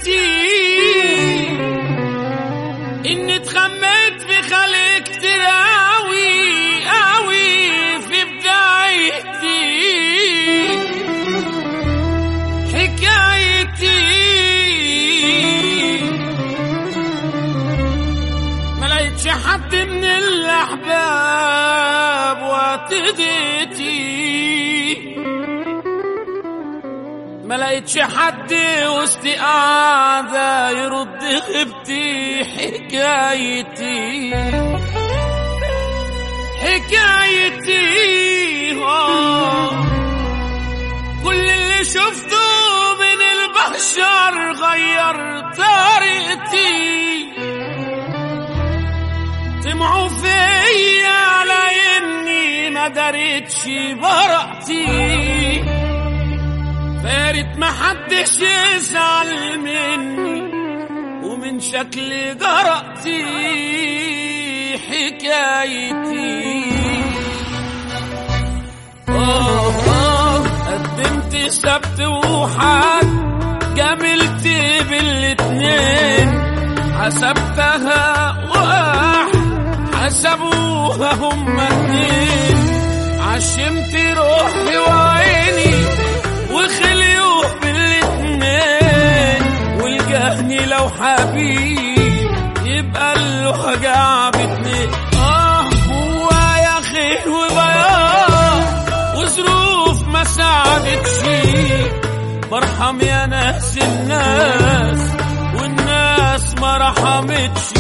حكايتي اني اتخميت في خلق كتير اوي اوي في بدايتي حكايتي ما لقيتش حد من الاحباب واعتديتي ما لقيتش حد وسط قاعدة يرد غيبتي حكايتي حكايتي آه. كل اللي شفته من البشر غير طريقتي طمعوا فيا على اني ما دريتش براءتي فارت ما حدش يزعل مني ومن شكل جرأتي حكايتي آه آه قدمت سبت وحد جملت بالاتنين حسبتها واحد حسبوها هما اتنين عشمت روحي وعيني وخليوه بالاتنين والجهني لو حبيب يبقى له حاجة باتنين اه هو يا خير وبياض وظروف ما ساعدتش برحم يا ناس الناس والناس ما رحمتش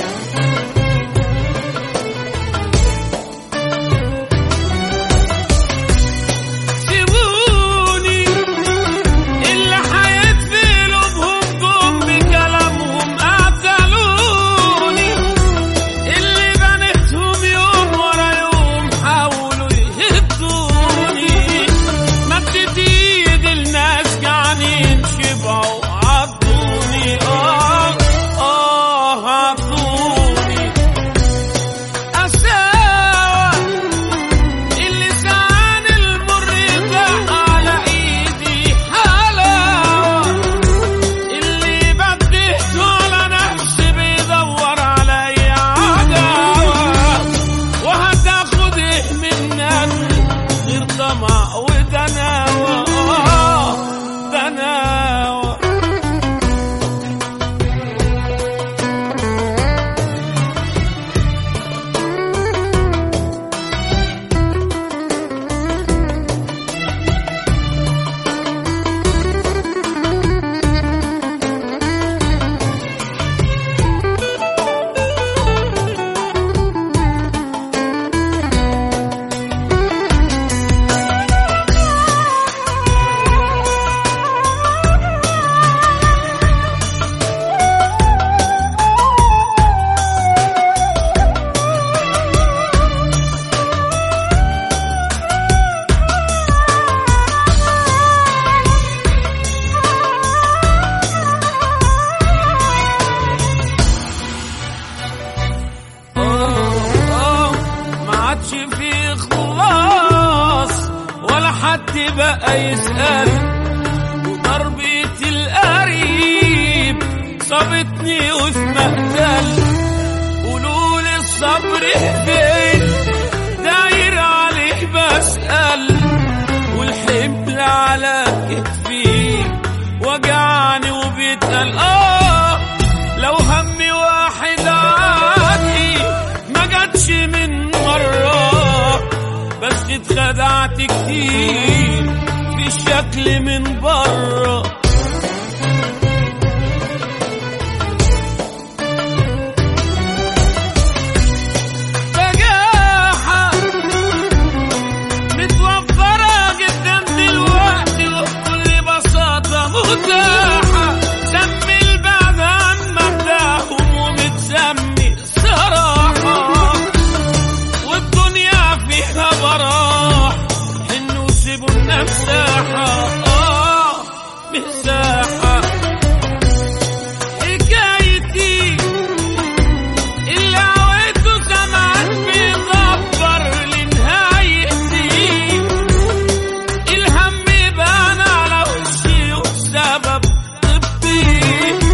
سيبوني اللي حياة في قلوبهم جم بكلامهم قتلوني اللي بنتهم يوم ورا يوم حاولوا يهدوني مدت ايد الناس جعانين شبعوا عضوني اه اه عضوني أساوى اللي سعان المر ده على ايدي حلاوة اللي بديته على نفسي بيدور علي عداوة وهتاخد ايه منك غير طمع ودناوة آه، دناوة آه، ما عادش في خلاص ولا حد بقى يسأل وضربة القريب صابتني وفي مقتل قولوا لي الصبر فين داير عليه بسأل والحمل على كتفي وجعني وبيتقل اه لو همي واحد عادي ما جاتش من مرة بس اتخدعت كتير في الشكل من بره بجاحة متوفرة جدا دلوقتي وبكل بساطة متاحة سمي البعد عن مبدأهم ومتسمي صراحة والدنيا فيها براح حنوا سيبوا لنا مساحة آه مساحة حكايتي اللي عويته زمان بيغفر لنهايتي الهم بان على وشي وسبب طبي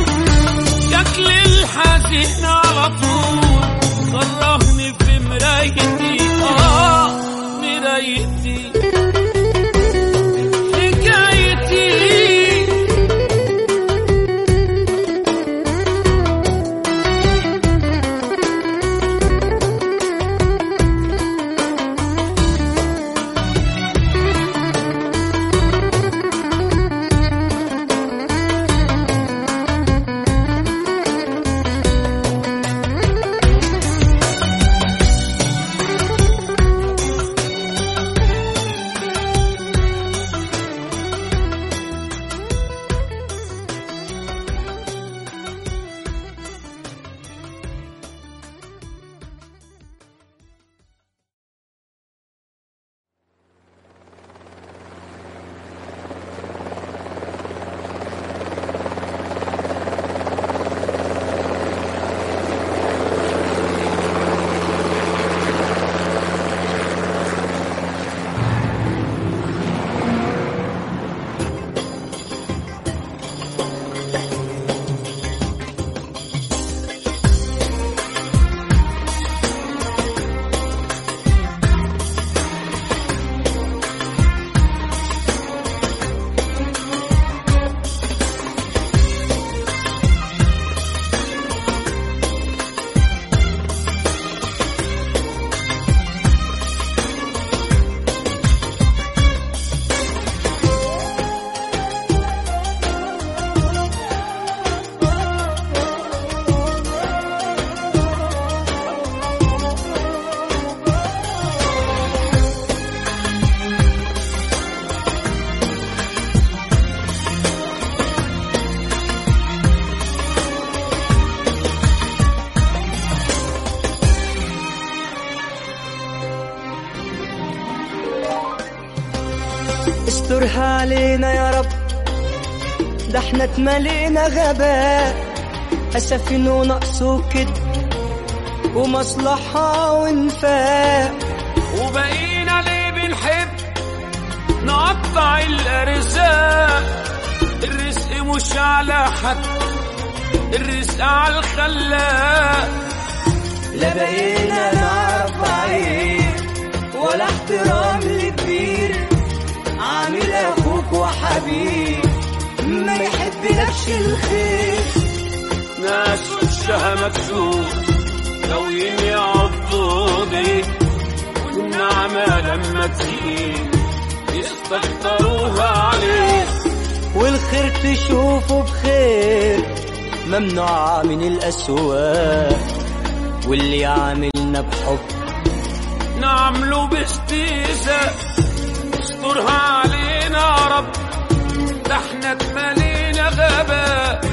استرها علينا يا رب ده احنا اتملينا غباء أسفين ونقص وكد ومصلحة وانفاق وبقينا ليه بنحب نقطع الارزاق الرزق مش على حد الرزق على الخلاق لا بقينا نعرف عيب ولا احترام لكبير عامل اخوك وحبيب ما يحبلكش الخير ناس وشها مكسور ناويين يعضوا بيك والنعمة لما تزيد يستكتروها عليك والخير تشوفه بخير ممنوع من الأسواق واللي عاملنا بحب نعمله باستيزاء استرها علينا يا رب ده احنا اتملينا غباء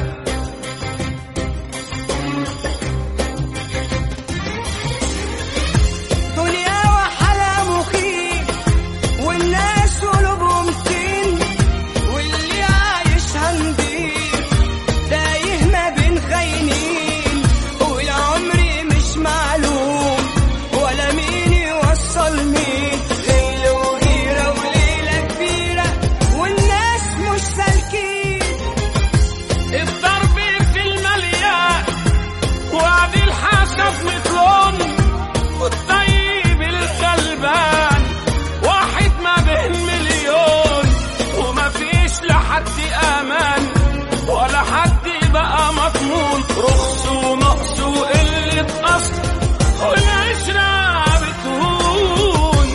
دنيا وحلا مخيف والناس قلوبهم طين واللي عايشها نضيف تايه ما بين خاينين والعمر مش معلوم ولا مين يوصل مين ليل وغيرة وليلة كبيرة والناس مش سالكين الضرب في المليان وعد الحسب مثلهم والطيب الغلبان واحد ما بين مليون وما فيش لحد امان ولا حد بقى مضمون رخص ونقص وقلة اصل والعشرة بتهون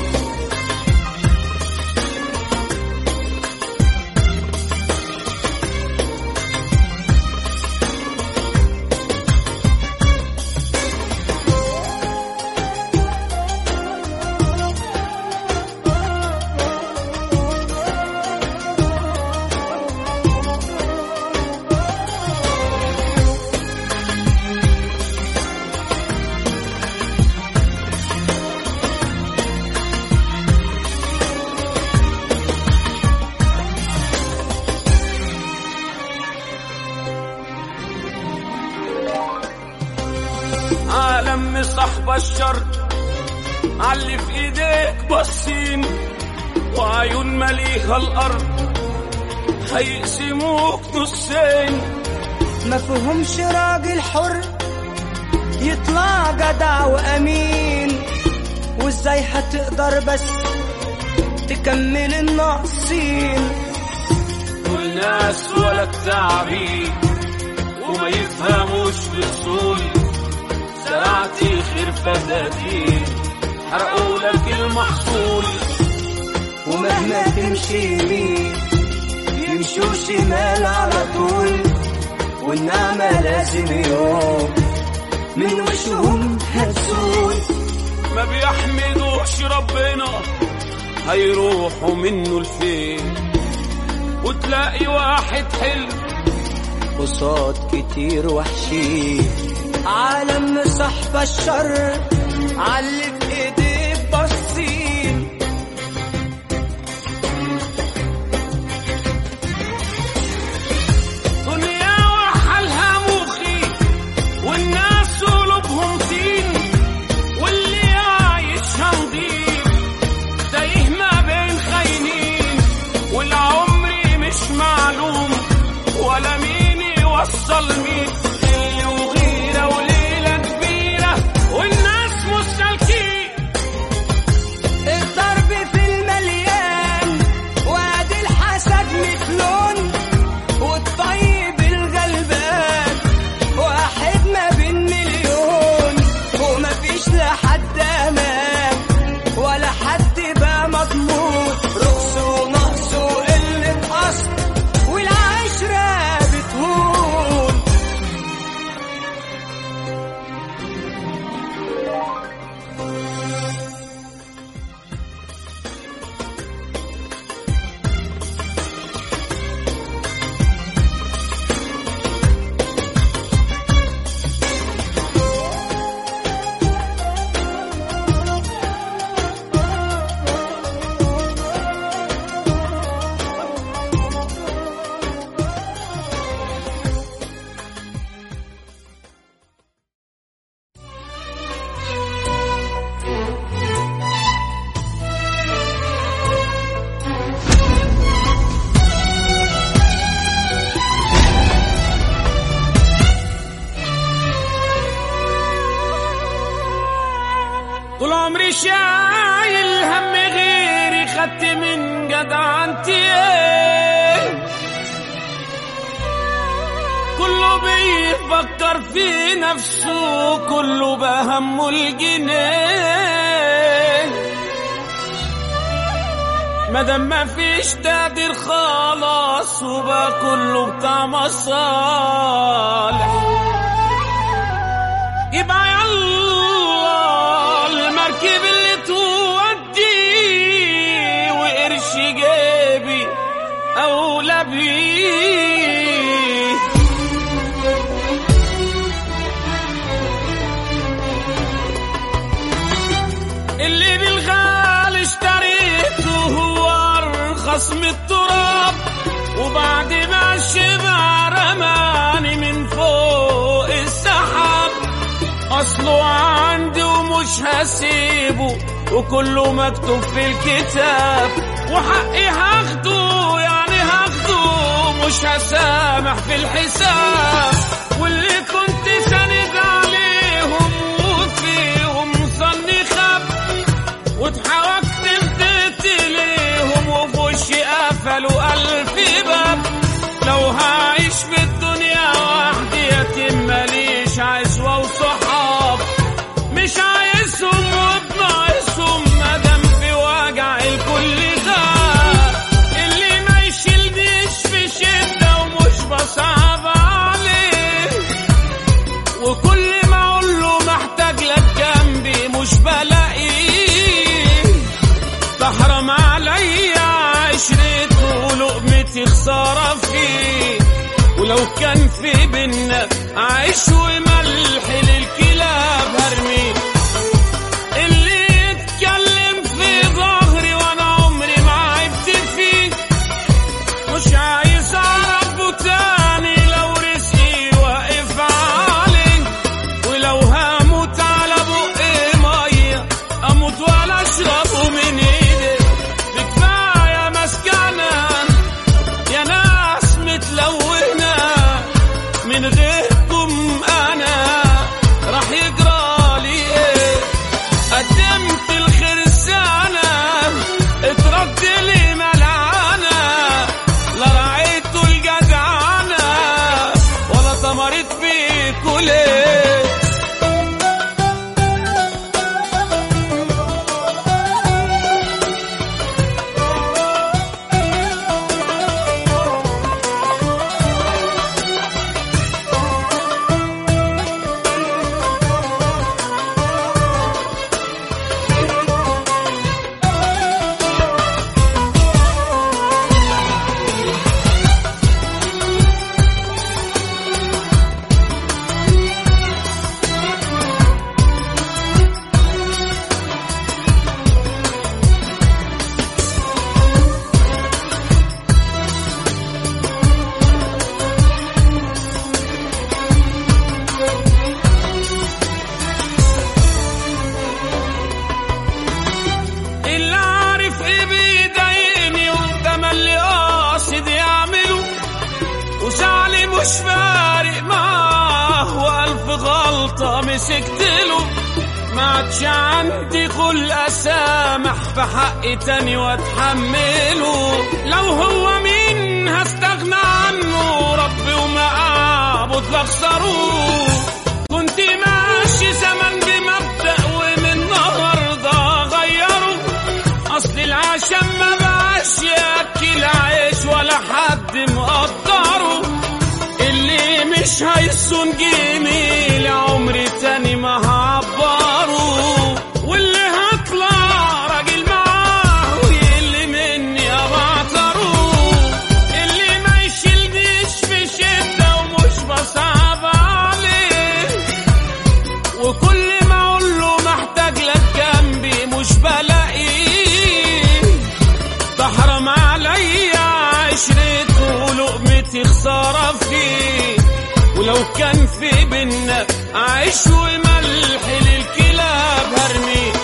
عالم صاحب الشر علي في ايديك بصين وعيون مليها الارض هيقسموك نصين ما فيهمش راجل حر يطلع جدع وامين وازاي هتقدر بس تكمل الناقصين دول ناس ولا التعبين وما يفهموش في اصول زرعتي خير فدادين حرقوا لك المحصول ومهما تمشي يمين يمشوا شمال على طول والنعمة لازم يوم من وشهم هتزول ما بيحمدوش ربنا هيروحوا منه لفين وتلاقي واحد حلو قصاد كتير وحشين عالم صاحب الشر علي في ايديه باصين دنيا وحالها مخي والناس قلوبهم طين واللي عايشها نضيف تايه ما بين خاينين والعمر مش معلوم ولا مين يوصل مين اللي وغيرة وليلة كبيرة والناس مستلكين فكر في نفسه كله بهمه الجنيه مادام ما فيش تقدير خلاص وبقى كله بتاع مصالح يبقى يلا المركب اللي تودي وقرش جيبي اولى بيه اللي بالغالي اشتريته هو ارخص من التراب وبعد ما شبع رماني من فوق السحاب اصله عندي ومش هسيبه وكله مكتوب في الكتاب وحقي هاخده يعني هاخده مش هسامح في الحساب واللي كنت ساند عليهم وفيهم ظني خاب واتحركت فضلت ليهم وفي وشي قفلوا ألف باب لو هعيش في الدنيا وحدي يتم ماليش عزوة وصحاب مش عايزهم وبناقصهم مادام في وجع الكل غاب اللي ما يشيلنيش في شدة ومش بصعب عليه وكل ما اقول له محتاج لك جنبي مش بلاقيه تحرم عليا عشرته ولقمتي خسارة فيه ولو كان في بينا عيش وملح للكلاب هرميه اللي يتكلم في ظهري وانا عمري ما عبت فيه مش عايز اعرفه تاني لو رزقي واقف عليه ولو هموت على بقي ميه اموت ولا اشربه من ايدي بكفايه مسكنه يا ناس متلونه من غيركم انا راح يجرى لي ايه قدمت الخير سنة اترد لي ملعنة لا رعيته الجدعنة ولا ثمرت فيكوا ليه اللي عارف ايه بيضايقني وده ما اللي قاصد يعمله وزعلي مش فارق معاه والف غلطة مسكت له ما عادش عندي خلق اسامح في حق تاني واتحمله لو هو مين هستغنى عنه ربي وما اعبد لاخسره كنت ماشي زمان بمبدأ ومن النهارده غيره اصل العشم ما بقاش ياكل عيش ولا حد مقدره اللي مش هيصون جميل عمري تاني ما هعبره واللي هطلع راجل معاه واللي مني ابعتره اللي ما يشيلنيش في شدة ومش بصعب عليه وكل ما اقول له محتاج لك جنبي مش بلاقيه تحرم عليا عشرته ولقمتي خسارة فيه ولو كان في بينا عيش وملح للكلاب هرميه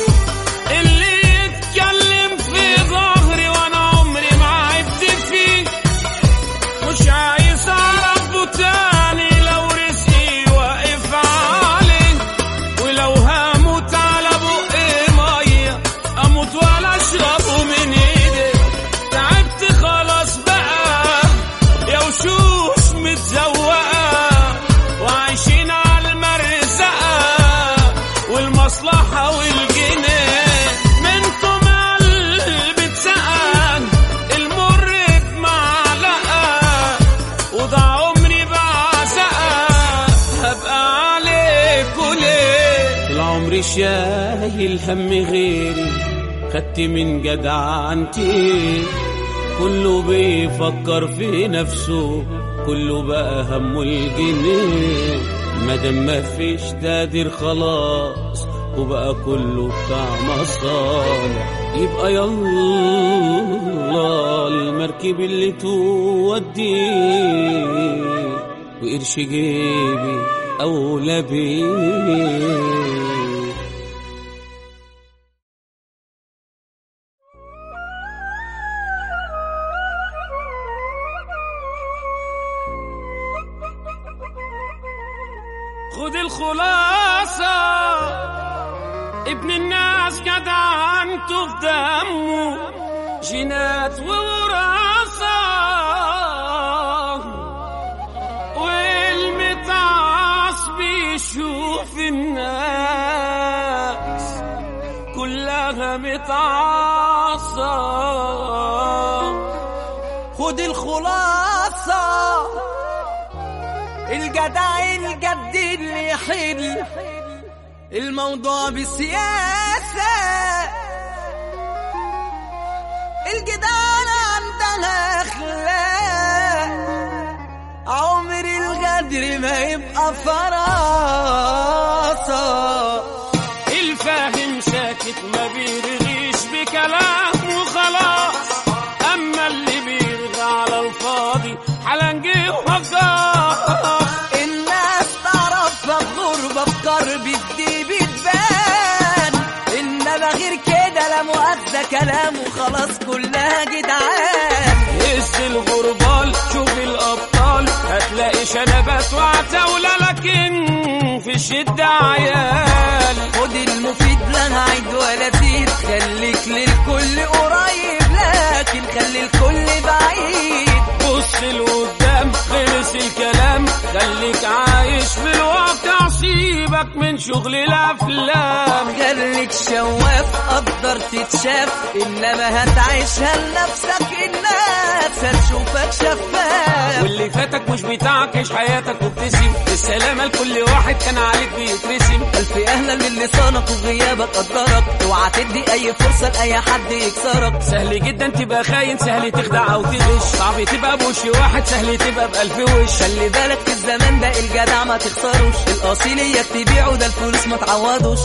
اللي يتكلم في ظهري وانا عمري ما عبت فيه مش عايز اعرفه تاني لو رزقي واقف عليه ولو هموت على بقي ميه اموت ولا اشربه من ايدي تعبت خلاص بقى يا وشوش متزوقه وعايش شايل هم غيري خدت من جدعنتي كله بيفكر في نفسه كله بقى همه الجنيه مادام مفيش تقدير خلاص وبقى كله بتاع مصالح يبقى يلا المركب اللي تودي وقرش جيبي أولى بيه خد الخلاصة ابن الناس جدعنته في دمه جينات ووراثة والمتعص بيشوف الناس كلها متعصة خد الخلاصة الجدع الجد اللي يحل الموضوع بسياسة الجدعانة عندها أخلاق عمر الغدر ما يبقى فراسة الفاهم ساكت ما بيرغيش بكلام وخلاص اما اللي بيرغى على الفاضي حلنجي وهجار الناس تعرفها بغربة بكرب دي بتبان إنما غير كده لا مؤاخذة كلام وخلاص كلها جدعان هز الغربال شوف الابطال هتلاقي شنبات وعتاولة لكن في الشدة عيال خد المفيد لا نعيد ولا زيد خليك للكل قريب لكن خلي الكل بعيد بص لقدام خلص الكلام خليك عايش في الواقع سيبك من شغل الافلام خليك شواف قدر تتشاف انما هتعيشها لنفسك الناس هتشوفك شفاف واللي فاتك مش بتاعك عيش حياتك وابتسم السلامة لكل واحد كان عليك بيترسم ألف أهلا للي صانك وغيابك قدرك اوعى تدي أي فرصة لأي حد يكسرك سهل جدا تبقى خاين سهل تخدع او تغش صعب تبقى بوش واحد سهل تبقى بألف وش خلي بالك في الزمان ده الجدع ما تخسروش الأصيل إياك تبيعه ده الفلوس ما تعوضوش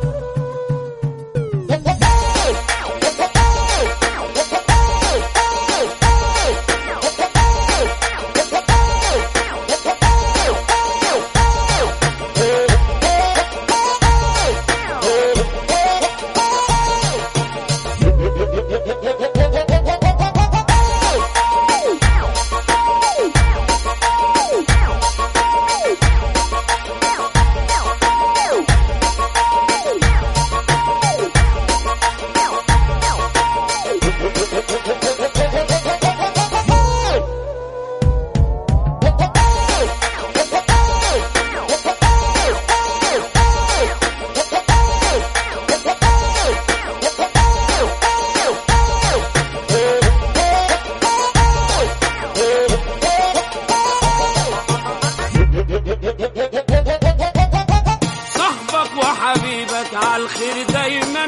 صاحبك وحبيبك عالخير دايما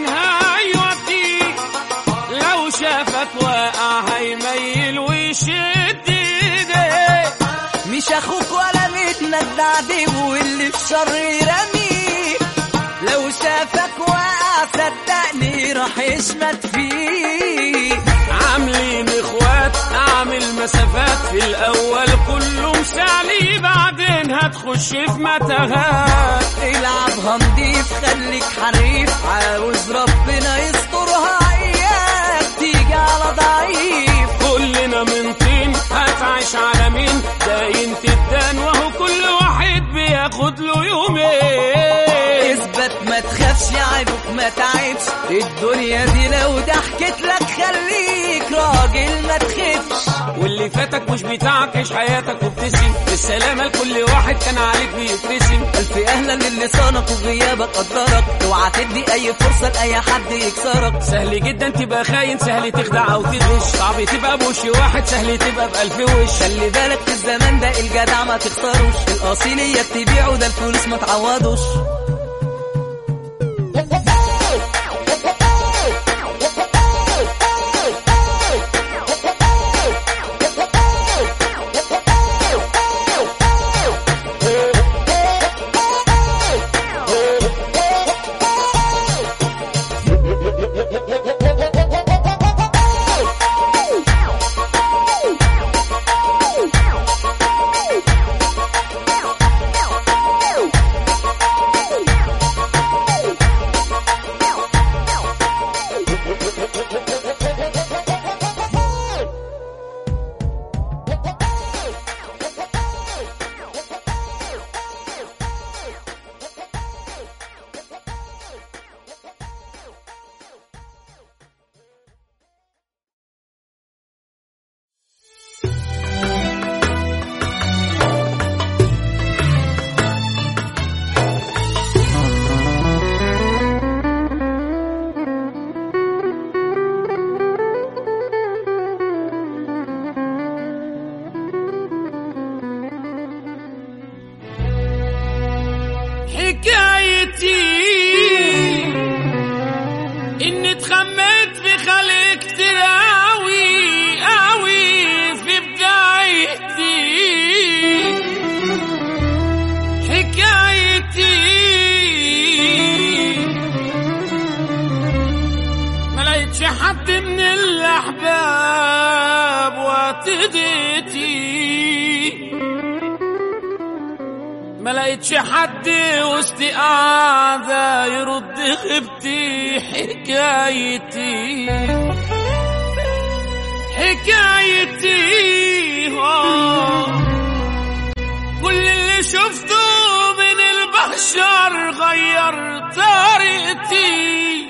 هيوديك لو شافك واقع هيميل ويشد ايديك مش أخوك ولا متند عديب واللي في شر يرميك لو شافك واقع صدقني راح يشمت فيك عاملين اخوات اعمل مسافات في الاول كله مسالي بعدين هتخش في متاهات العبها نضيف خليك حريف عاوز ربنا يسترها اياك تيجي على ضعيف كلنا من طين هتعيش على مين داين تدان وهو كل واحد بياخد له يومين اثبت ما تخافش عيبك ما تعبش الدنيا دي لو ضحكت لك خليك راجل ما تخافش واللي فاتك مش بتاعك عيش حياتك وابتسم السلامة لكل واحد كان عليك بيترسم ألف أهلا للي صانك وغيابك قدرك اوعى تدي أي فرصة لأي حد يكسرك سهل جدا تبقى خاين سهل تخدع او تغش صعب تبقى بوش واحد سهل تبقى بألف وش خلي بالك في الزمان ده الجدع ما تخسروش الأصيل إياك تبيعه ده الفلوس ما تعوضوش حد من الأحباب واعتديتي ما لقيتش حد وسط قعدة يرد خبتي حكايتي حكايتي آه. كل اللي شفته من البشر غير طريقتي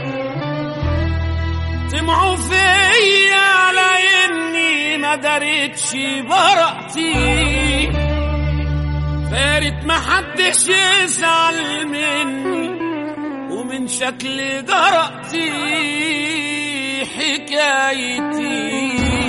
سمعوا فيا على اني ما دريتش براءتي فارت ما حدش يزعل مني ومن شكل جرأتي حكايتي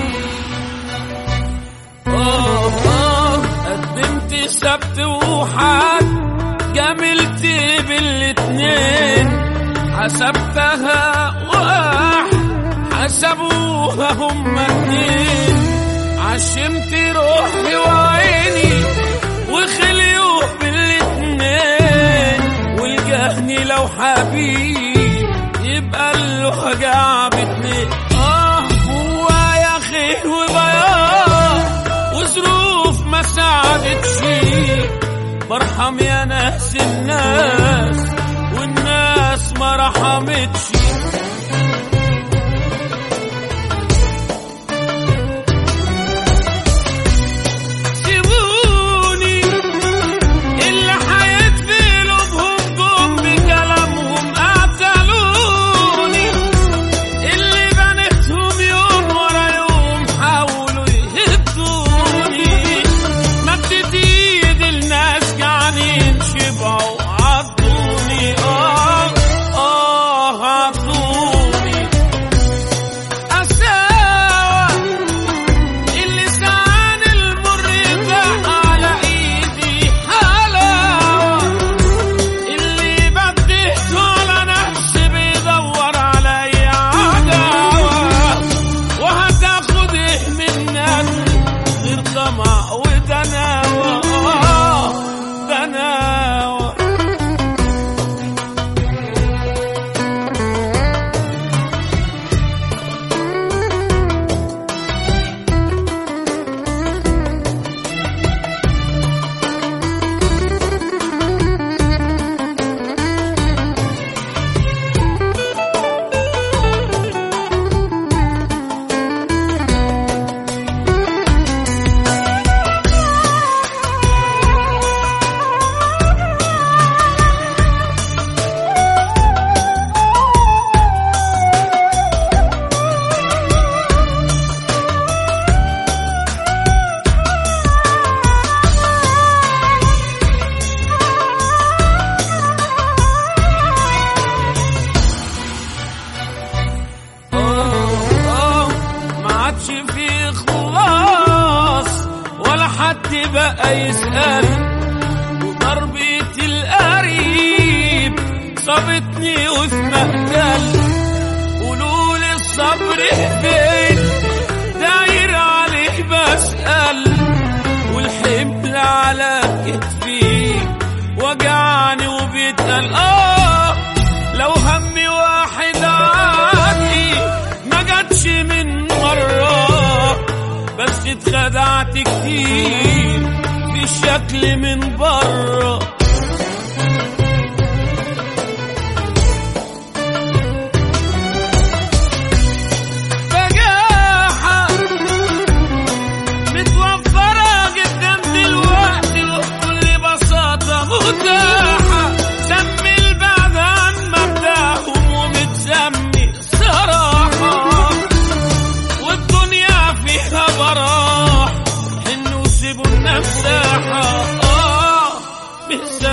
آه آه قدمت سبت وحد جملت بالاتنين حسبتها واحد حسبوها هما اتنين عشمت روحي وعيني وخليوا بالاتنين والجهني لو حبيب يبقى الوجع باتنين اه هو يا خير وبياض وظروف ما ساعدتش برحم يا ناس الناس والناس ما رحمتش سيبوني اللي حياة في قلوبهم جم بكلامهم قتلوني اللي بنتهم يوم ورا يوم حاولوا يهدوني مدت ايد الناس جعانين شبعوا عضوني اه اه عضوني أساوى اللي سعان المر ده على ايدي حلاوة اللي بديته على نفسي بيدور عليا عداوة وهتاخد ايه منك غير طمع ودناوة آه، دناوة آه، ما عادش في خلاص ولا حد بقى يسأل وضربة القريب صابتني وفي مقتل قولوا لي الصبر فين داير عليه بسأل والحمل على كتفي وجعني وبيتقل اه لو همي واحد عادي ما جاتش من مرة بس اتخدعت كتير في الشكل من بره بجاحة متوفرة جدا دلوقتي وبكل بساطة متاحة سمي البعد عن مبدأهم ومتسمي صراحة والدنيا فيها براح حنوا سيبوا لنا مساحة آه مساحة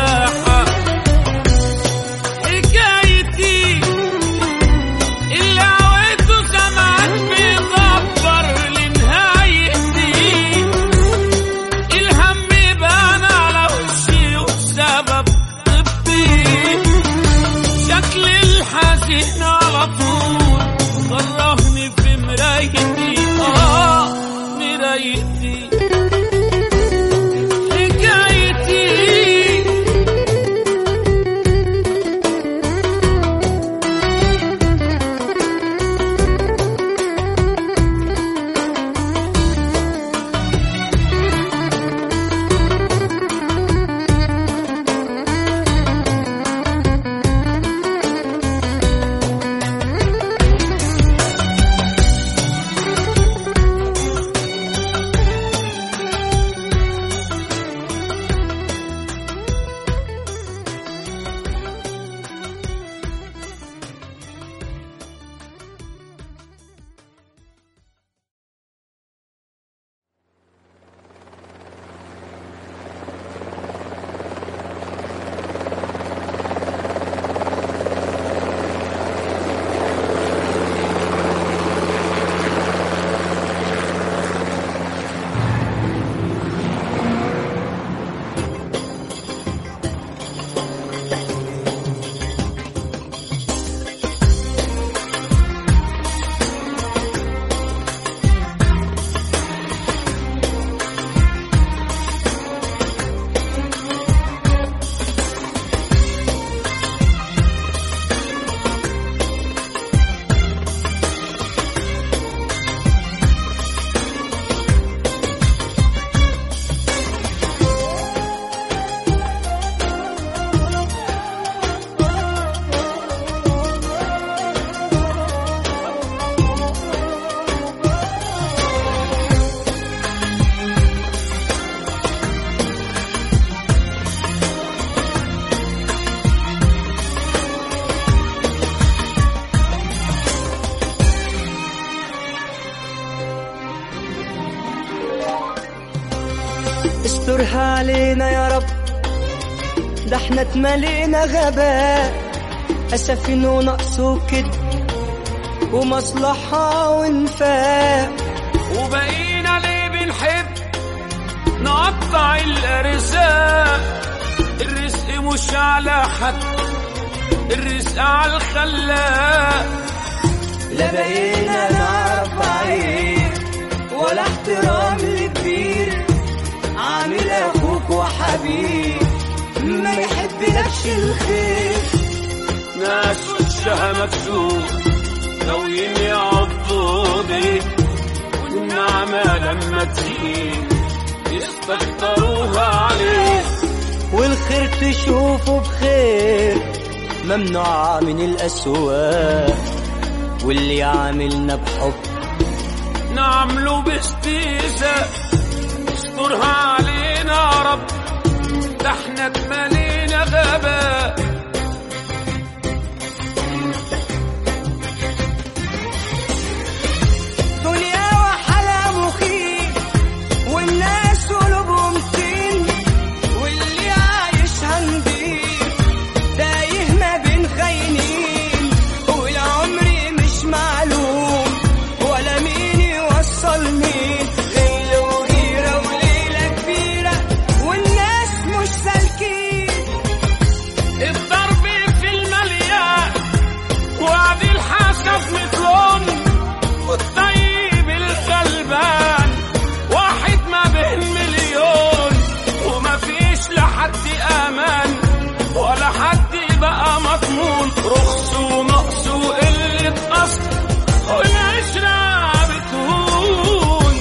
استرها علينا يا رب ده احنا اتملينا غباء أسفين ونقص وكده ومصلحة وانفاق وبقينا ليه بنحب نقطع الارزاق الرزق مش على حد الرزق على الخلاق لا بقينا نعرف عيب ولا احترام لكبير عامل اخوك وحبيب ما يحبلكش الخير ناس وشها مكسور ناويين يعضوا بيك والنعمة لما تزيد يستكتروها عليك والخير تشوفه بخير ممنوع من الأسواق واللي عاملنا بحب نعمله باستيزاء استرها علينا يا رب ده احنا اتملينا غباء دنيا وحلا مخيف والناس قلوبهم طين واللي عايشها نضيف تايه ما بين خاينين والعمر مش معلوم ولا مين يوصل مين ليلة وغيرة وليلة كبيرة والناس مش سالكين الضرب في المليان وعد الحسب مثلون والطيب الغلبان واحد ما بين مليون وما فيش لحد امان ولا حد بقى مضمون رخص ونقص وقلة اصل والعشرة بتهون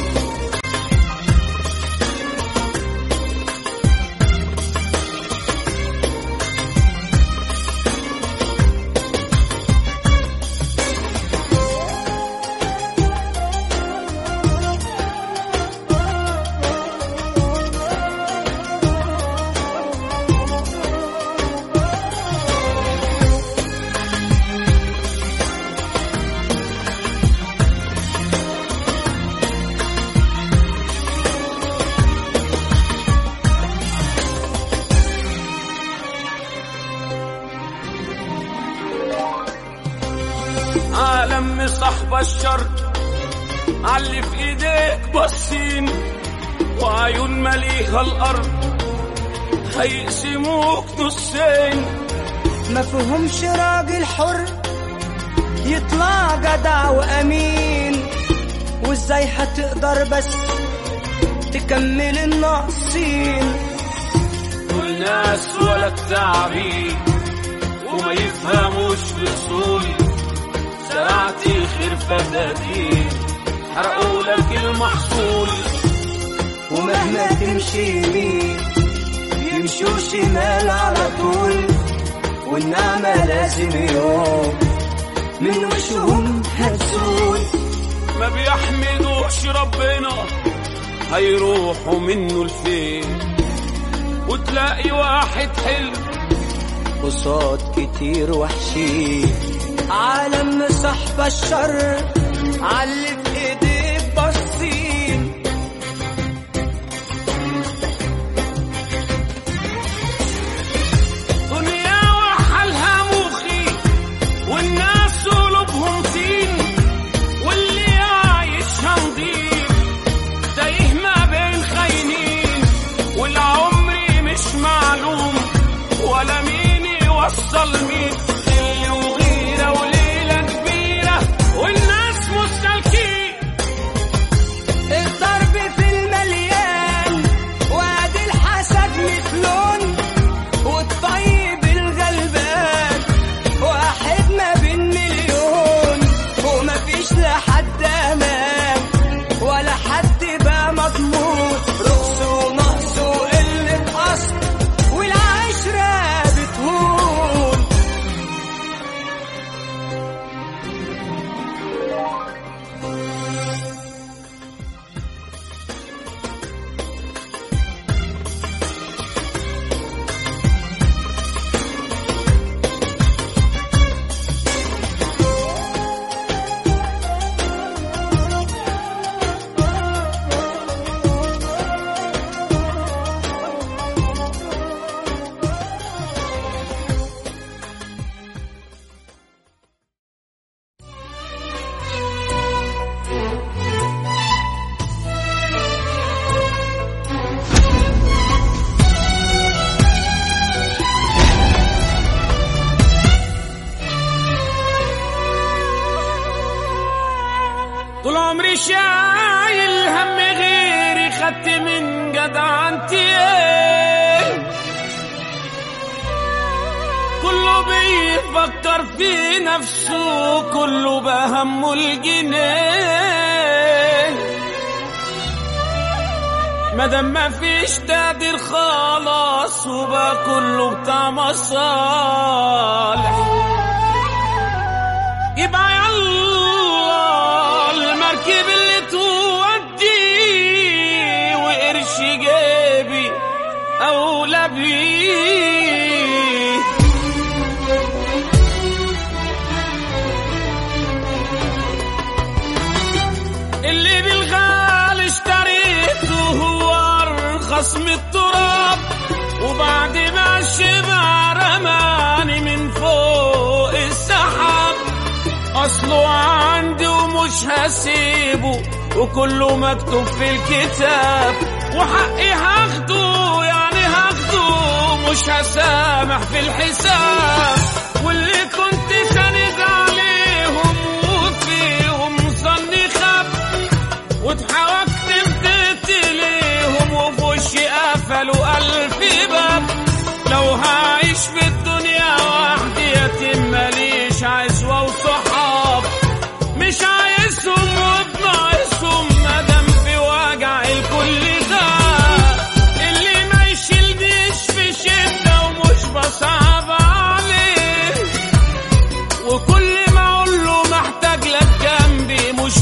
عالم صاحب الشر علي في ايديك باصين وعيون مليها الارض هيقسموك نصين ما فيهمش راجل حر يطلع جدع وامين وازاي هتقدر بس تكمل الناقصين دول ناس ولا التعبين وما يفهموش في اصولي زرعت الخير فدادين حرقوا لك المحصول ومهما تمشي يمين يمشوا شمال على طول والنعمة لازم يوم من وشهم هتزول ما بيحمدوش ربنا هيروحوا منه لفين وتلاقي واحد حلو قصاد كتير وحشين عالم صاحب الشر علي في ايديه باصين دنيا وحالها مخي والناس قلوبهم طين واللي عايشها نضيف تايه ما بين خاينين والعمر مش معلوم ولا مين يوصل مين اللي وغيرة وليلة كبيرة والناس مستلكين طول عمري شايل هم غيري خدت من جدعنتي كله بيفكر في نفسه كله بهمه الجنيه مادام مفيش تقدير خلاص وبقى كله بتاع مصالح يبقى يلا المركب اللي تودي وقرش جيبي اولى بيه اللي بالغال اشتريته هو ارخص من التراب وبعد ما الشبع رماني من فوق السحاب اصله عندي ومش هسيبه وكله مكتوب في الكتاب وحقي هاخده يعني هاخده مش هسامح في الحساب واللي كنت ساند عليهم وفيهم ظني خاب واتحركت بديت ليهم وفي وشي قفلوا ألف باب لو هعيش في الدنيا وحدي يتم ماليش عزوة وصحاب مش عايزهم وبناقصهم مادام في وجع الكل غاب اللي ما يشيلنيش في شدة ومش بصعب عليه وكل ما اقول له محتاج لك جنبي مش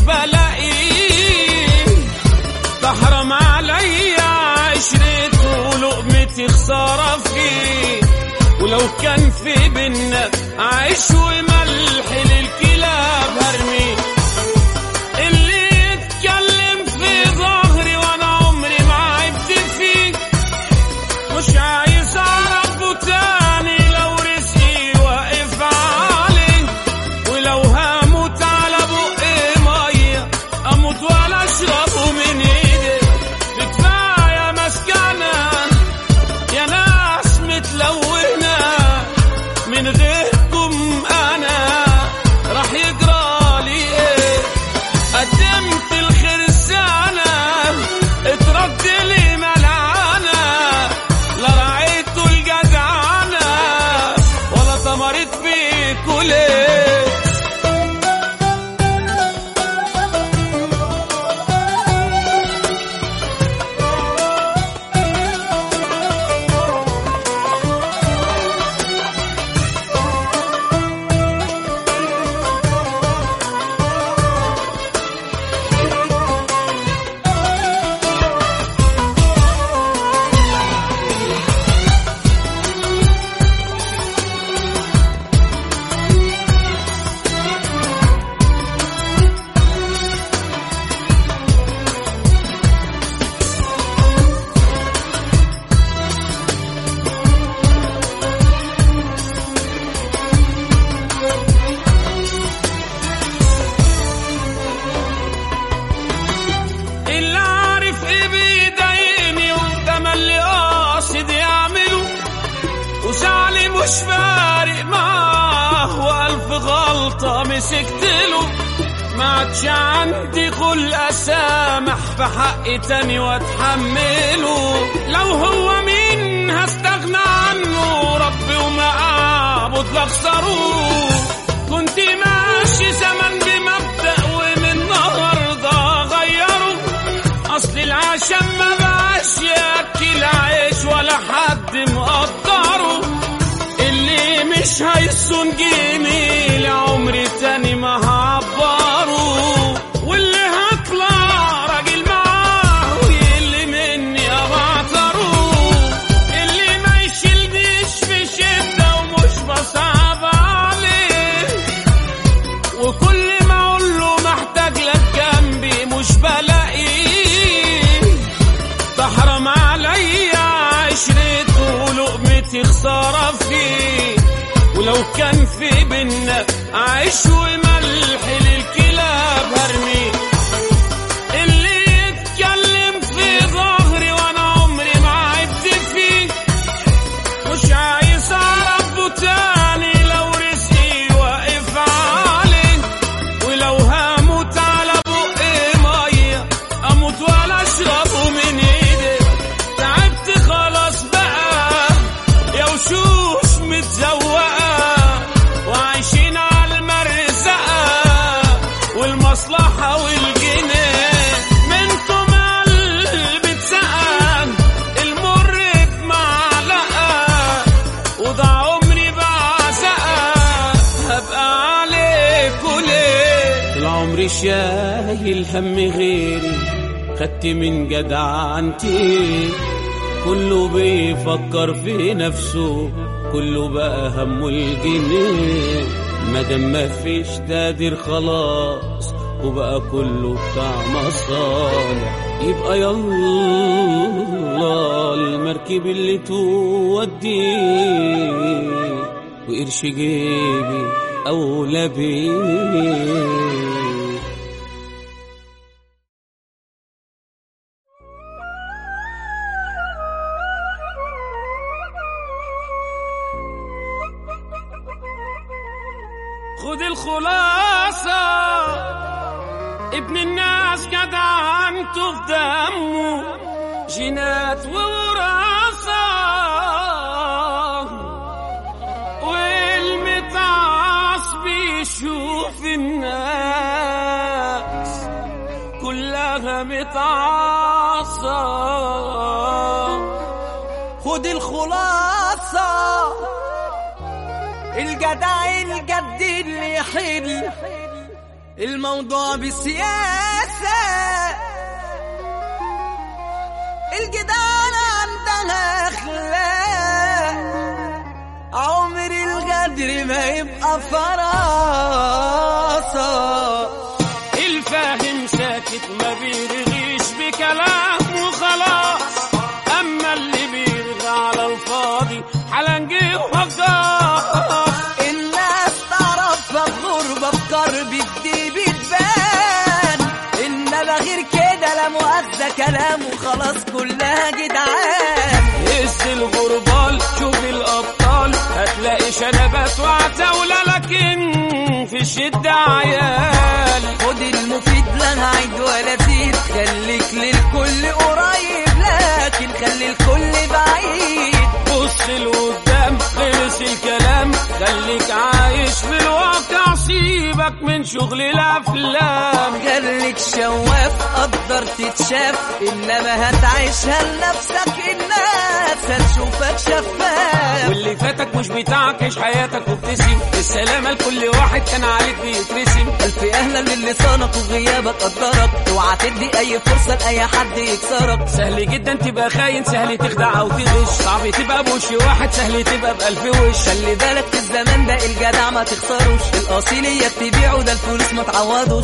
بلاقيه تحرم عليا عشرته ولقمتي خسارة فيه ولو كان في بينا عيش وملح للكلاب هرمي اللي يتكلم في ظهري وانا عمري ما عبت فيه مش عايز اعرفه تاني لو رزقي واقف عليه ولو هموت على بقي ميه اموت ولا اشربه من ايدي بكفايه مسكنه يا ناس متلونه من غيركم انا راح يجرى لي ايه قدمت الخير سنة اترد لي ملعنة لا رعيت الجدعنة ولا ثمرت فيكوا ليه اللي عارف ايه بيضايقني وده ما اللي قاصد يعمله وزعلي مش فارق معاه والف غلطة مسكت له ما عادش عندي خلق اسامح في حق تاني واتحمله لو هو مين هستغنى عنه ربي وما اعبد لاخسره كنت ماشي زمان بمبدأ ومن النهارده غيره اصل العشم ما بقاش ياكل عيش ولا حد مقدره اللي مش هيصون جميل عمري تاني ما هعبره واللي هطلع راجل معاه واللي مني ابعتره اللي ما يشيلنيش في شدة ومش بصعب عليه وكل ما اقول له محتاج لك جنبي مش بلاقيه تحرم عليا عشرته ولقمتي خسارة فيه ولو كان في بينا عيش وملح للكلاب هرمي اللي يتكلم في ظهري وانا عمري ما عبت فيه مش عايز اعرفه تاني لو رزقي واقف عليه ولو هموت على بقي المصلحة والجنيه منكم قلب اتسقى المر بمعلقة وضع عمري بعزقة هبقى عليكوا ليه طول عمري شايل هم غيري خدت من جدعنتي كله بيفكر في نفسه كله بقى همه الجنيه مادام مفيش تقدير خلاص وبقى كله بتاع مصالح يبقى يلا المركب اللي تودي وقرش جيبي أولى بيه خد الخلاصة ابن الناس جدعنته في دمه جينات ووراثة والمتعص بيشوف الناس كلها متعصة خد الخلاصة الجدع الجد اللي يحل الموضوع بالسياسة الجدعان عندها أخلاق عمر الغدر ما يبقى فراسة الفاهم ساكت ما بيرغيش بكلام وخلاص اما اللي بيرغى على الفاضي حلنجي وهجار الناس تعرفها بغربة بكرب جدي بتبان إنما غير كده لا مؤاخذة كلام وخلاص كلها جدعان هز الغربال شوف الابطال هتلاقي شنبات وعتاولة لكن في الشدة عيال خد المفيد لا هعيد ولا زيد خليك للكل قريب لكن خلي الكل بعيد بص لقدام خلص الكلام خليك عايش في الواقع سيبك من شغل الافلام خليك شواف قدر تتشاف انما هتعيشها لنفسك الناس هتشوفك شفاف واللي فاتك مش بتاعك عيش حياتك وابتسم السلامة لكل واحد كان عليك بيترسم ألف أهلا للسانك وغيابك قدرك اوعى تدي أي فرصة لأي حد يكسرك سهل جدا تبقى خاين سهل تخدع او تغش صعب تبقى بوش واحد سهل تبقى بألف وش خلي بالك في الزمان ده الجدع ما تخسروش الأصيل إياك تبيعه ده الفلوس ما تعوضوش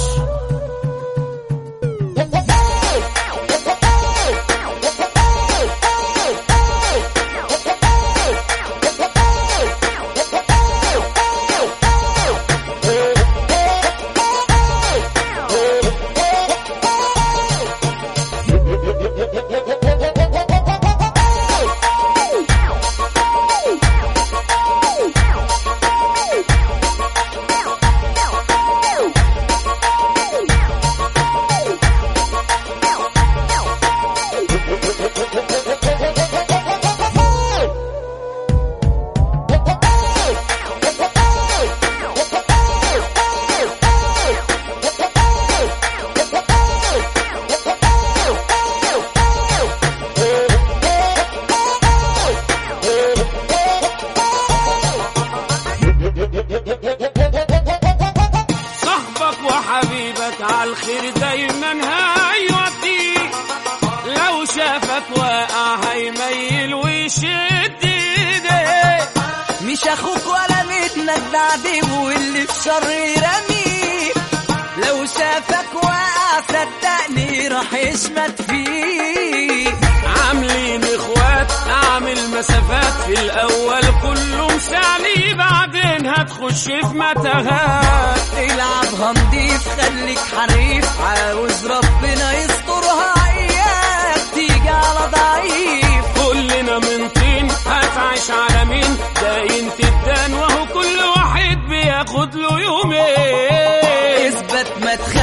صاحبك وحبيبك عالخير دايما هيوديك لو شافك واقع هيميل ويشد ايديك مش أخوك ولا منك ده عدو واللي في شر يرميك لو شافك واقع صدقني راح يشمت فيك عاملين اخوات عامل مسافات في الاول كله مسالي بعدين هتخش في متاهات العبها نضيف خليك حريف عاوز ربنا يسترها اياك تيجي على ضعيف كلنا من طين هتعيش على مين داين تدان وهو كل واحد بياخد له يومين اثبت ما تخاف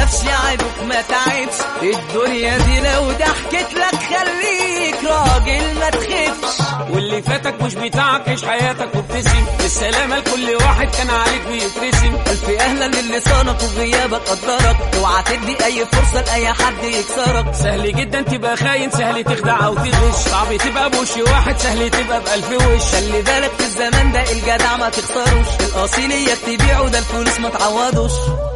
خافش عدوك ما تعبش الدنيا دي لو ضحكت لك خليك راجل ما تخافش واللي فاتك مش بتاعك عيش حياتك وابتسم بالسلامة لكل واحد كان عليك بيبتسم ألف أهلا للي صانك وغيابك قدرك اوعى تدي أي فرصة لأي حد يكسرك سهل جدا تبقى خاين سهل تخدع او تغش صعب تبقى بوش واحد سهل تبقى بألف وش خلي بالك في الزمان ده الجدع ما تخسروش الأصيل إياك تبيعه ده الفلوس ما تعوضوش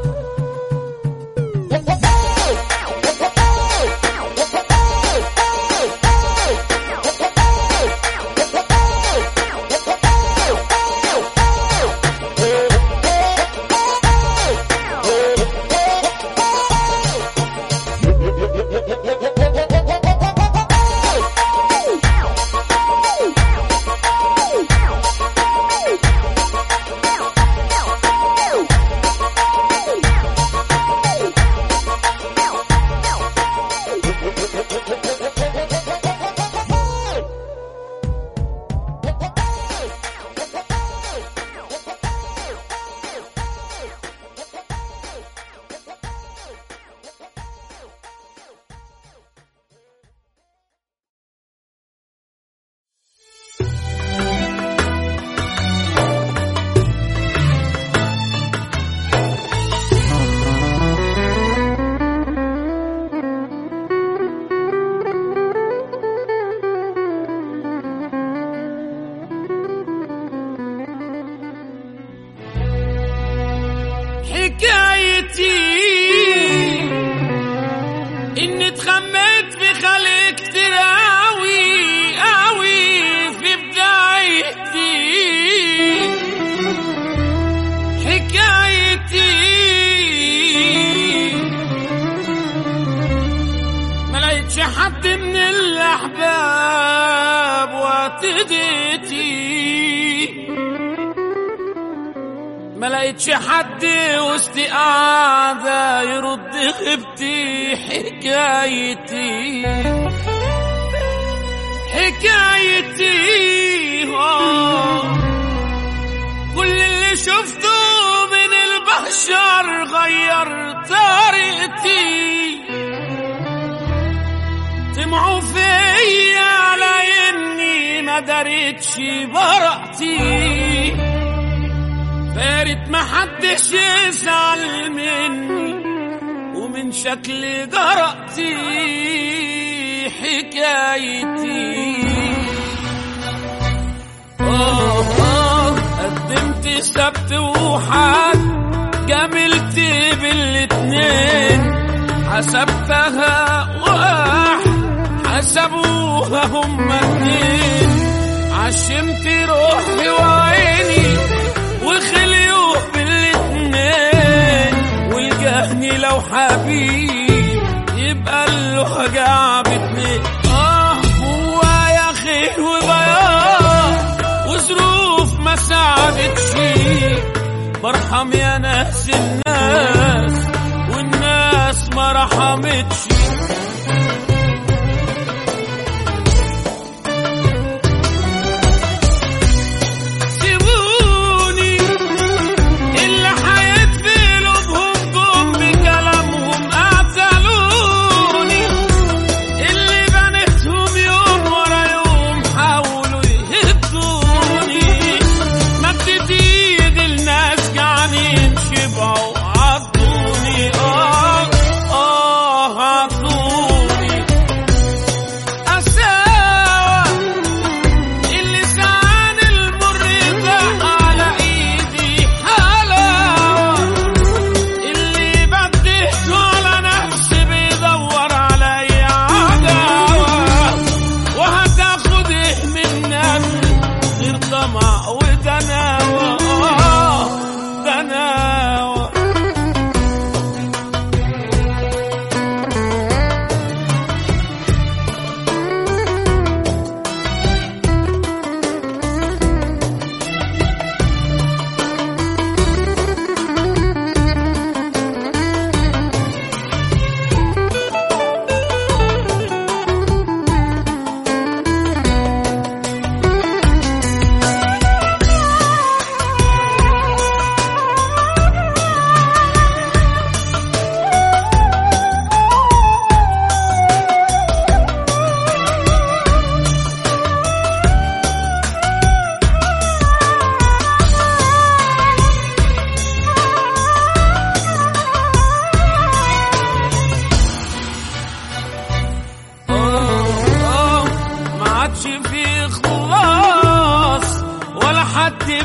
حكايتي اني اتخمت في خلق كتير اوي اوي في بدايتي حكايتي ما لقيتش حد من الاحباب واتديتي ما لقيتش حد وسط قاعدة يرد غيبتي حكايتي حكايتي آه. كل اللي شفته من البشر غير طريقتي سمعوا فيا على اني ما دريتش براءتي فارت ما حدش يزعل مني ومن شكل جرأتي حكايتي آه آه قدمت سبت وحد جملت بالاتنين حسبتها واحد حسبوها هما اتنين عشمت روحي وعيني وخليوا بالاتنين والجهني لو حبيب يبقى له هجع باتنين اه هو يا خير وبياض وظروف ما ساعدتش برحم يا ناس الناس والناس ما رحمتش سيبوني اللي حياة في قلوبهم جم بكلامهم قتلوني اللي بنتهم يوم ورا يوم حاولوا يهدوني مدت ايد الناس جعانين شبعوا عضوني اه اه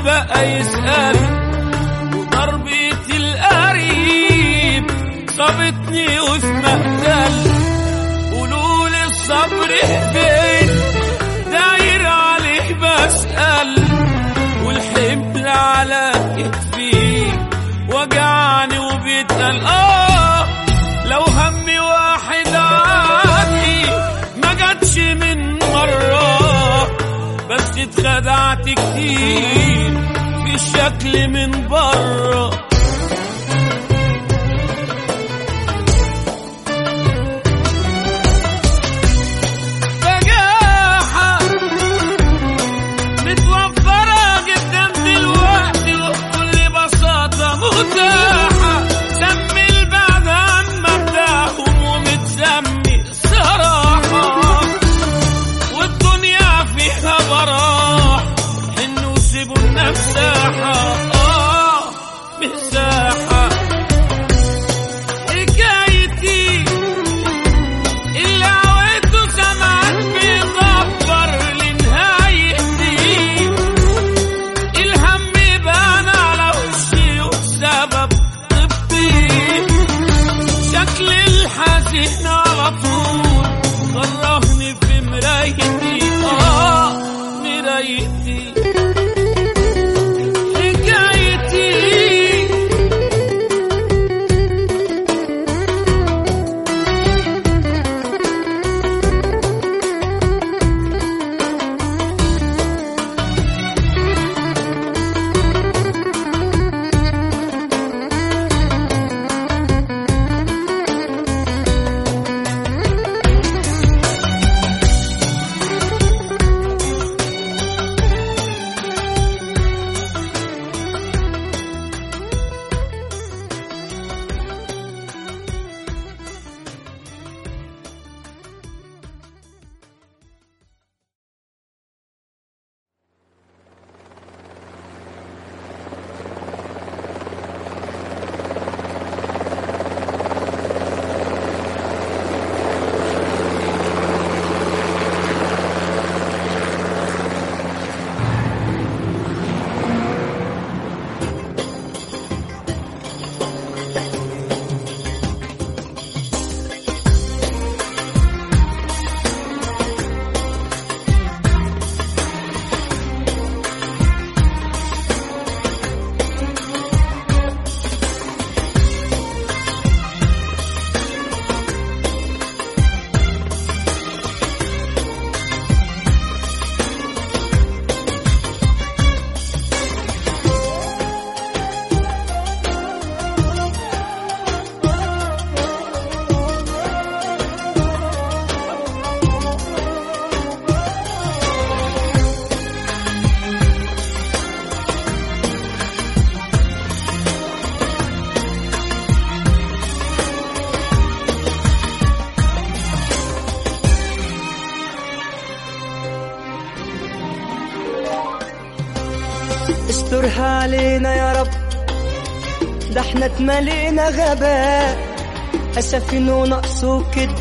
بقى يسأل وضربة القريب صابتني وفي مقتل قولوا لي الصبر فين داير عليه بسأل والحمل على كتفي وجعني وبيتقل اه لو همي واحد عادي ما جاتش من مرة بس اتخدعت كتير في الشكل من بره بجاحة متوفرة جدا دلوقتي وبكل بساطة متاحة سمي البعد عن مبدأهم ومتسمي صراحة والدنيا فيها براح حنوا سيبوا لنا مساحة آه مساحة حكايتي اللي عودته سمعت بيغفر لنهايتي الهم بان على وشي وسبب طبي شكل الحزين على طول كرهني في مرايتي اه مرايتي حكايتي استرها علينا يا رب ده احنا اتملينا غباء أسفين ونقص وكد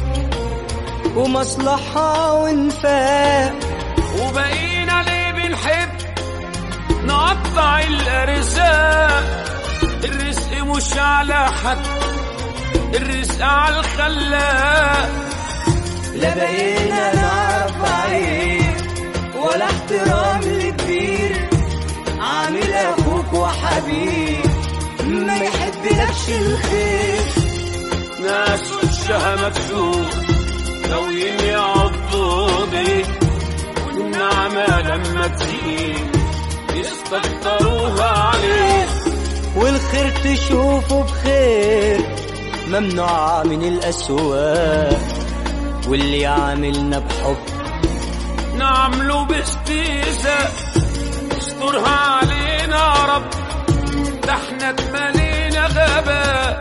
ومصلحة وانفاق وبقينا ليه بنحب نقطع الارزاق الرزق مش على حد الرزق على الخلاق لا بقينا نعرف عيب ولا احترام لكبير عامل اخوك وحبيب ما يحبلكش الخير ناس وشها مكسور ناويين يعضوا بيه والنعمة لما تزيد يستكتروها عليه والخير تشوفه بخير ممنوع من الأسواق واللي عاملنا بحب نعمله باستيزاء استرها علينا يا رب ده احنا اتملينا غباء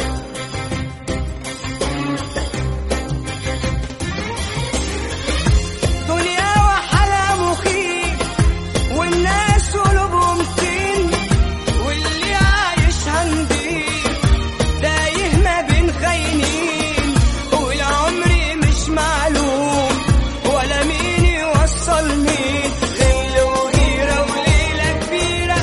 دنيا وحلا مخيف والناس قلوبهم طين واللي عايش هندير تايه ما بين خاينين والعمر مش معلوم ولا مين يوصل مين غل وغيرة وليلة كبيرة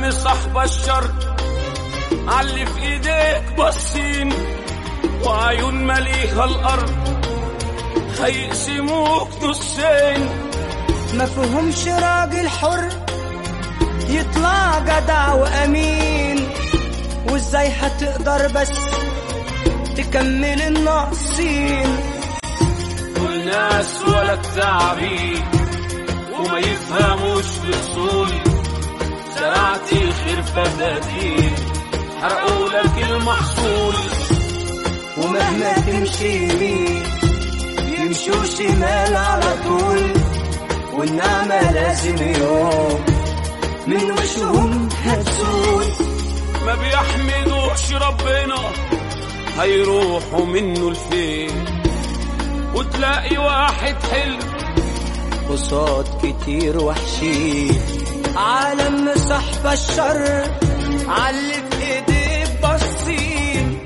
عالم صاحب الشر علي في ايديك بصين وعيون مليها الارض هيقسموك نصين ما فيهمش راجل حر يطلع جدع وامين وازاي هتقدر بس تكمل الناقصين والناس ولا التعبين وما يفهموش في اصول زرعتي خير فدادين حرقوا لك المحصول ومهما تمشي يمين يمشوا شمال على طول والنعمة لازم يوم من وشهم هتزول ما بيحمدوش ربنا هيروحوا منه لفين وتلاقي واحد حلو قصاد كتير وحشين عالم صاحب الشر علي في ايديه بصين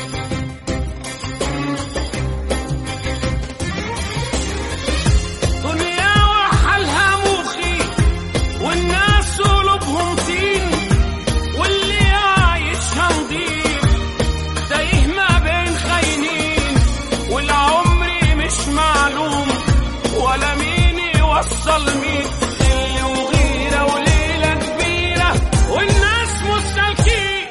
دنيا وحالها مخي والناس قلوبهم طين واللي عايشها نضيف تايه ما بين خاينين والعمر مش معلوم ولا مين يوصل مين اللي وغيرة وليلة كبيرة والناس مستلكين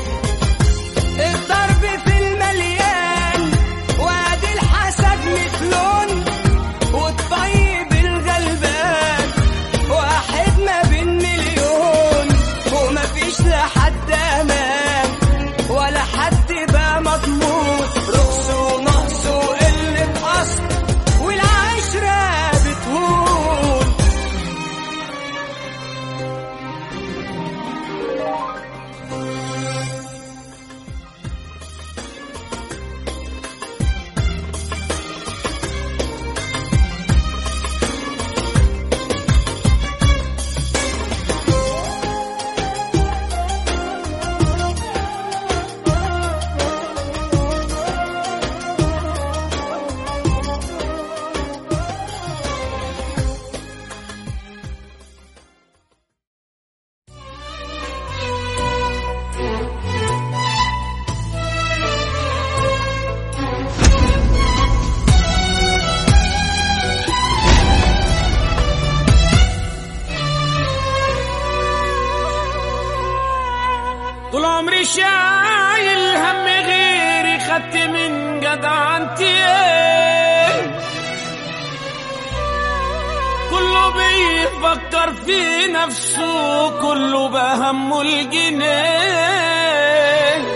الضرب في المليان وادي الحسد مثلون والطيب الغلبان واحد ما بين مليون ومفيش لحد امان ولا حد بقى مضمون رخص ونقص وقلة اصل والعشرة بتهون طول عمري شايل هم غيري خدت من جدعنتي إيه؟ كله بيفكر في نفسه كله بهمه الجنيه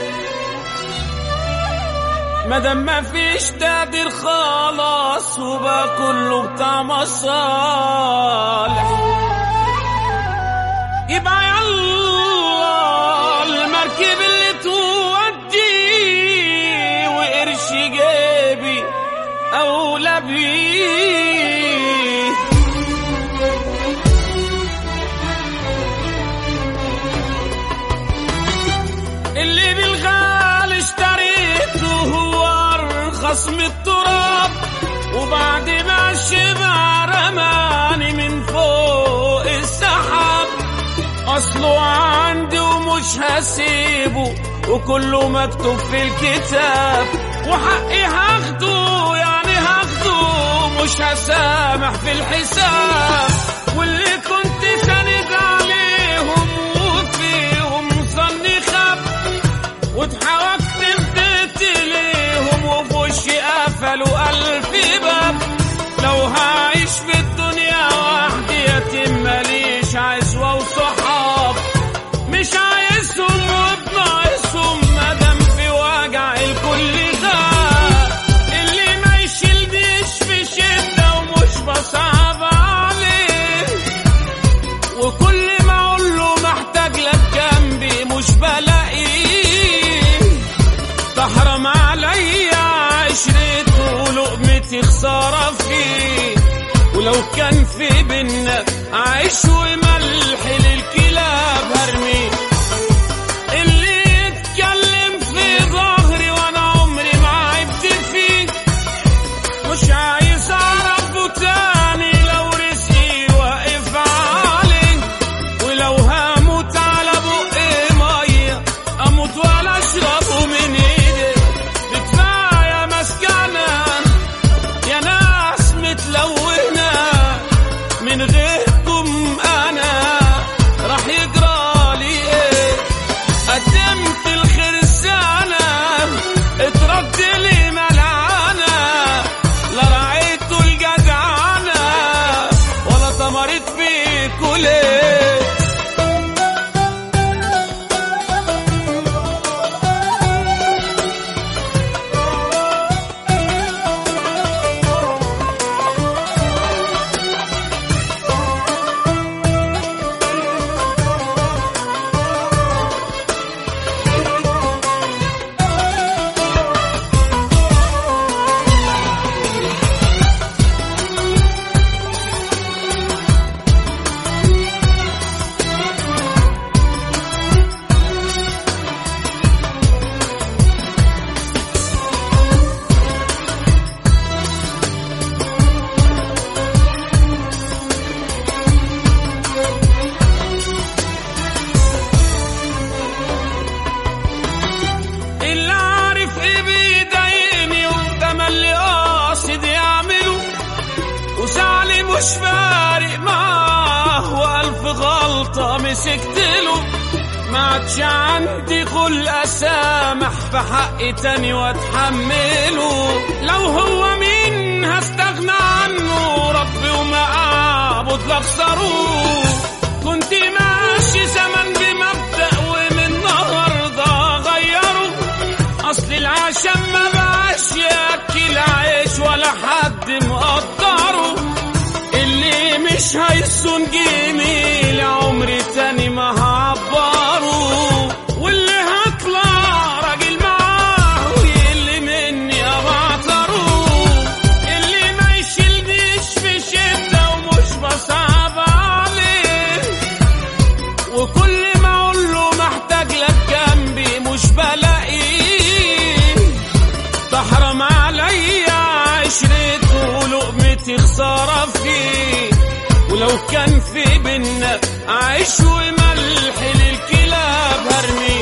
مادام ما فيش تقدير خلاص وبقى كله بتاع مصالح يبقى يلا المركب اللي تودي وقرش جيبي اولى بيه اللي بالغالي اشتريته هو ارخص من التراب وبعد ما شبع رماني من فوق السحاب اصله عندي ومش هسيبه وكله مكتوب في الكتاب وحقي هاخده يعني هاخده مش هسامح في الحساب واللي كنت ساند عليهم وفيهم ظني خاب واتحركت فديت ليهم وفي وشي قفلوا ألف باب لو هعيش في الدنيا وحدي يتم ماليش عزوة وصحاب مش عايزهم وبناقصهم مادام في وجع الكل غاب اللي ما يشيلنيش في شدة ومش بصعب عليه وكل ما اقول له محتاج لك جنبي مش بلاقيه تحرم عليا عشرته ولقمتي خسارة فيه ولو كان في بينا عيش وملح للكلاب هرميه اللي يتكلم في ظهري وانا عمري ما عبت فيه مش عايز اعرفه تاني لو رزقي واقف عليه ولو هموت على بغلطة مسكت له ما عادش عندي خلق اسامح في حق تاني واتحمله لو هو مين هستغنى عنه ربي وما اعبد لاخسره كنت ماشي زمان بمبدأ ومن النهارده غيره اصل العشم ما بقاش ياكل عيش ولا حد مقدره اللي مش هيصون جميل عمري تاني ما هعبره واللي هطلع راجل معاه واللي مني ابعتره اللي ما يشيلنيش في شدة ومش بصعب عليه وكل ما اقول له محتاج لك جنبي مش بلاقيه تحرم عليا عشرته ولقمتي خسارة فيه ولو كان في بينا عيش وملح للكلاب هرمي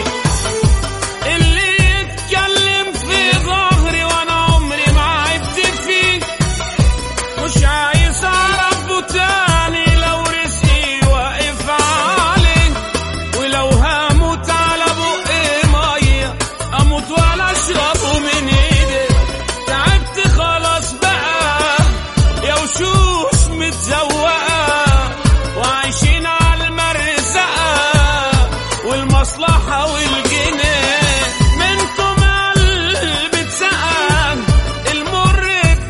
اللي يتكلم في ظهري وانا عمري ما عبت فيه مش عايز اعرفه تاني لو رزقي واقف عليه ولو هموت على بقي ميه اموت ولا اشربه من ايدي تعبت خلاص بقى يا وشوش متزوقه وعايشين على المرزقه والمصلحه والجنيه منكم قلبي اتسقى المر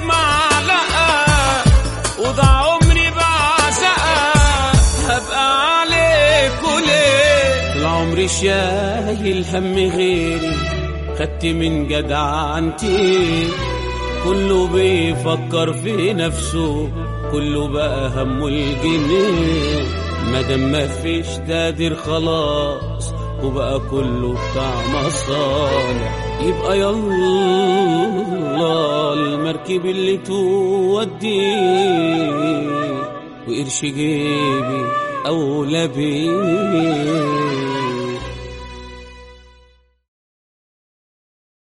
بمعلقه وضع عمري بعزقه هبقى عليكوا ليه طول عمري شايل هم غيري خدت من جدعنتي كله بيفكر في نفسه كله بقى همه الجنيه مادام مفيش تقدير خلاص وبقى كله بتاع مصالح يبقى يلا المركب اللي تودي وقرش جيبي أولى بيه